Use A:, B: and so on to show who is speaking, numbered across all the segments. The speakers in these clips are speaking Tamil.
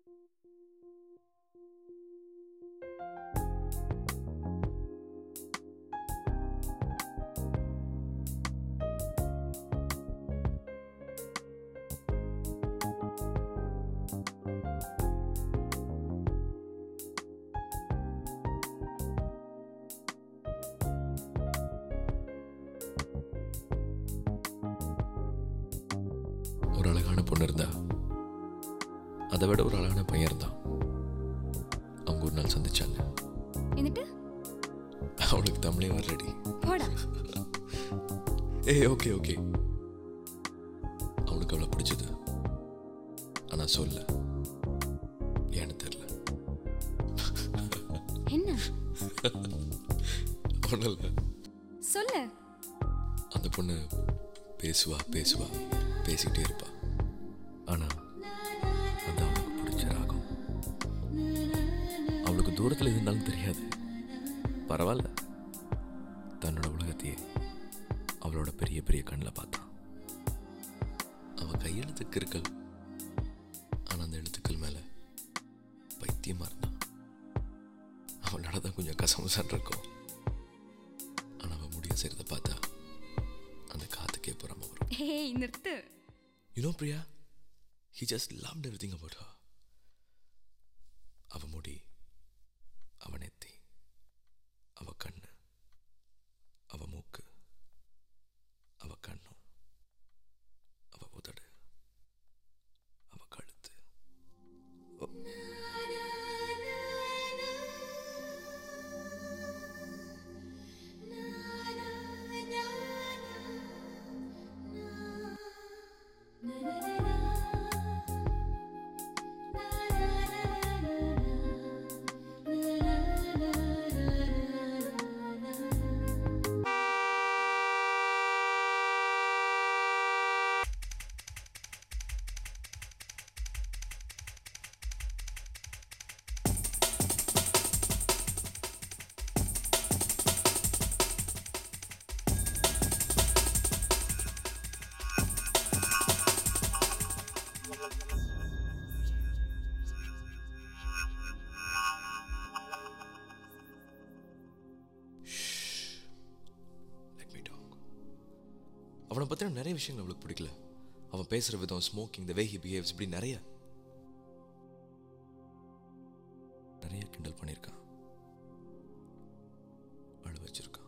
A: ஒரு அழகான பொண்ணு இருந்தா அதை விட ஒரு அழகான பையன் இருந்தான் அவங்க ஒரு நாள் சந்திச்சாங்க
B: എന്നിട്ട്
A: அவளுக்கு தமிழே வரலடி
B: പോടാ
A: ஏய் ஓகே ஓகே அவனுக்கு அவளை பிடிச்சது ஆனா சொல்ல ஏன்னு தெரியல
B: என்ன
A: ஒன்றும் இல்லை
B: சொல்லு
A: அந்த பொண்ணு பேசுவா பேசுவா பேசிக்கிட்டே இருப்பா ஆனா அது அவளுக்கு பிடிச்ச ராகம் அவளுக்கு தூரத்தில் இருந்தாலும் தெரியாது பரவாயில்ல தன்னோட உலகத்தையே அவளோட பெரிய பெரிய கண்ணில் பார்த்தான் அவ கையெழுத்து கிறுக்கல் ஆனா அந்த எழுத்துக்கள் மேல பைத்தியமா இருந்தான் அவளோட தான் கொஞ்சம் கசமுசான் இருக்கும் ஆனா அவ முடிய செய்யறத பார்த்தா அந்த காத்துக்கே புறம வரும்
B: ഏയ് നിർത്ത്
A: You know, Priya, he just loved everything about her. அவ முடி அவ நெத்தி அவ கண்ணு அவ மூக்கு அவ கண்ணம் அவ உதடு அவ கழுத்து ஓ. Let me talk. அவனை பற்றின நிறைய விஷயங்கள் அவளுக்கு பிடிக்கல அவன் பேசுகிற விதம் smoking the way he behaves இப்படி நிறைய நிறைய கிண்டல் பண்ணியிருக்கான் அழ வச்சிருக்கான்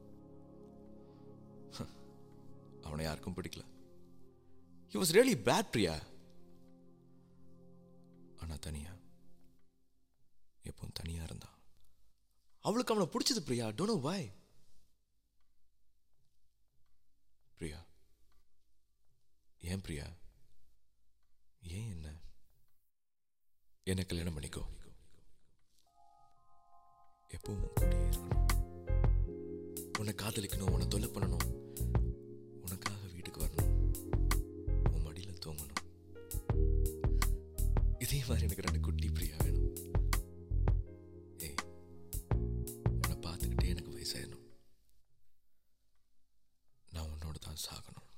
A: அவனை யாருக்கும் பிடிக்கல he was really bad Priya ஆனா தனியா எப்பவும் தனியா இருந்தான் அவளுக்கு அவனை பிடிச்சது Priya don't know why Priya ஏன் பிரியா ஏன் என்ன என்ன கல்யாணம் பண்ணிக்கோ எப்பவும் உன் கூடயே இருக்கணும் உன்னை காதலிக்கணும் உன்னை தொல்லை பண்ணணும் உனக்காக வீட்டுக்கு வரணும் உன் மடியில் தூங்கணும் இதே மாதிரி எனக்கு ரெண்டு குட்டி பிரியா வேணும் ஏய் உன்னை பார்த்துக்கிட்டே எனக்கு வயசாயிடணும் நான் உன்னோட தான் சாகணும்